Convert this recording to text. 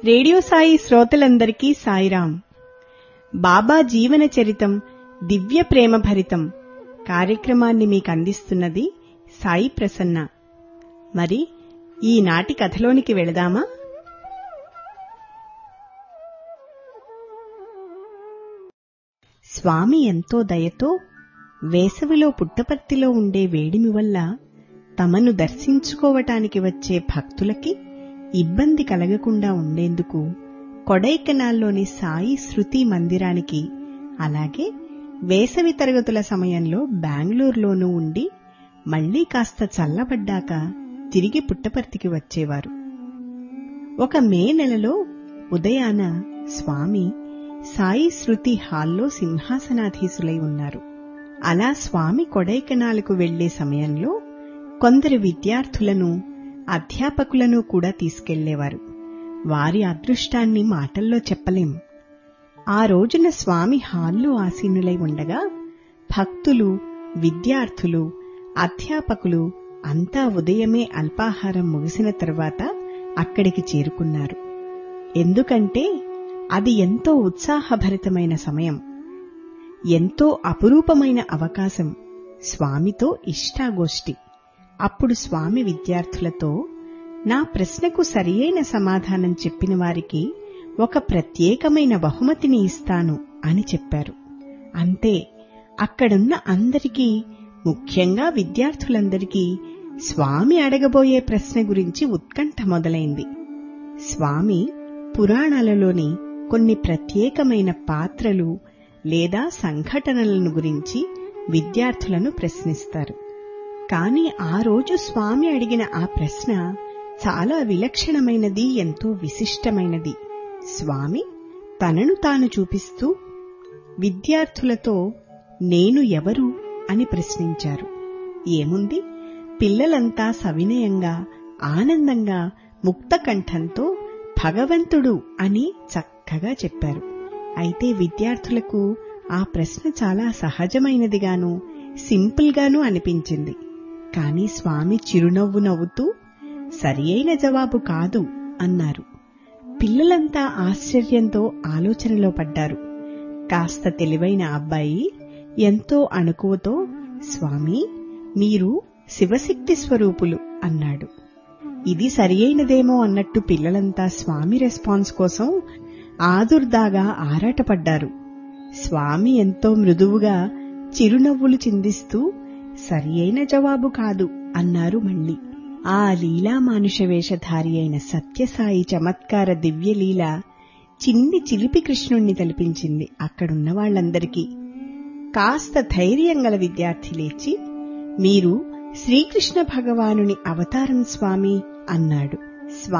radio Sai శ్రోతలందరికీ సాయిరాం బాబా జీవన చరితం దివ్య ప్రేమ భరితం కార్యక్రమాన్ని మీకు అందిస్తున్నది సాయి ప్రసన్న మరి ఈనాటి కథలోనికి వెళదామా స్వామి ఎంతో దయతో వేసవిలో పుట్టపర్తిలో ఉండే వేడిమి వల్ల తమను దర్శించుకోవటానికి వచ్చే భక్తులకి ఇబ్బంది కలగకుండా ఉండేందుకు కొడైకెనాల్లోని సాయి శృతి మందిరానికి అలాగే వేసవి తరగతుల సమయంలో బెంగళూరులోనూ ఉండి మళ్లీ కాస్త చల్లబడ్డాక తిరిగి పుట్టపర్తికి వచ్చేవారు ఒక మే నెలలో ఉదయాన స్వామి సాయి శృతి హాల్లో సింహాసనాధీశులై ఉన్నారు అలా స్వామి కొడైకెనాలకు వెళ్లే సమయంలో కొందరు విద్యార్థులను అధ్యాపకులను కూడా తీసుకెళ్లేవారు వారి అదృష్టాన్ని మాటల్లో చెప్పలేం ఆ రోజున స్వామి హాల్లో ఆసీనులై ఉండగా భక్తులు విద్యార్థులు అధ్యాపకులు అంతా ఉదయమే అల్పాహారం ముగిసిన తర్వాత అక్కడికి చేరుకున్నారు ఎందుకంటే అది ఎంతో ఉత్సాహభరితమైన సమయం ఎంతో అపురూపమైన అవకాశం స్వామితో ఇష్టాగోష్ఠి అప్పుడు స్వామి విద్యార్థులతో నా ప్రశ్నకు సరియైన సమాధానం చెప్పిన వారికి ఒక ప్రత్యేకమైన బహుమతిని ఇస్తాను అని చెప్పారు అంతే అక్కడున్న అందరికీ ముఖ్యంగా విద్యార్థులందరికీ స్వామి అడగబోయే ప్రశ్న గురించి ఉత్కంఠ మొదలైంది స్వామి పురాణాలలోని కొన్ని ప్రత్యేకమైన పాత్రలు లేదా సంఘటనలను గురించి విద్యార్థులను ప్రశ్నిస్తారు కాని ఆ రోజు స్వామి అడిగిన ఆ ప్రశ్న చాలా విలక్షణమైనది ఎంతో విశిష్టమైనది స్వామి తనను తాను చూపిస్తూ విద్యార్థులతో నేను ఎవరు అని ప్రశ్నించారు ఏముంది పిల్లలంతా సవినయంగా ఆనందంగా ముక్తకంఠంతో భగవంతుడు అని చక్కగా చెప్పారు అయితే విద్యార్థులకు ఆ ప్రశ్న చాలా సహజమైనదిగాను సింపుల్గాను అనిపించింది కాని స్వామి చిరునవ్వు నవ్వుతూ సరియైన జవాబు కాదు అన్నారు పిల్లలంతా ఆశ్చర్యంతో ఆలోచనలో పడ్డారు కాస్త తెలివైన అబ్బాయి ఎంతో అణుకువతో స్వామి మీరు శివశక్తి స్వరూపులు అన్నాడు ఇది సరియైనదేమో అన్నట్టు పిల్లలంతా స్వామి రెస్పాన్స్ కోసం ఆదుర్దాగా ఆరాటపడ్డారు స్వామి ఎంతో మృదువుగా చిరునవ్వులు చిందిస్తూ సరియైన జవాబు కాదు అన్నారు మళ్ళీ ఆ లీలా మానుష వేషధారి అయిన సత్యసాయి చమత్కార దివ్యలీల చిన్ని చిలిపి కృష్ణుణ్ణి తలిపించింది అక్కడున్న వాళ్లందరికీ కాస్త ధైర్యం గల విద్యార్థి లేచి మీరు శ్రీకృష్ణ భగవానుని అవతారం స్వామి అన్నాడు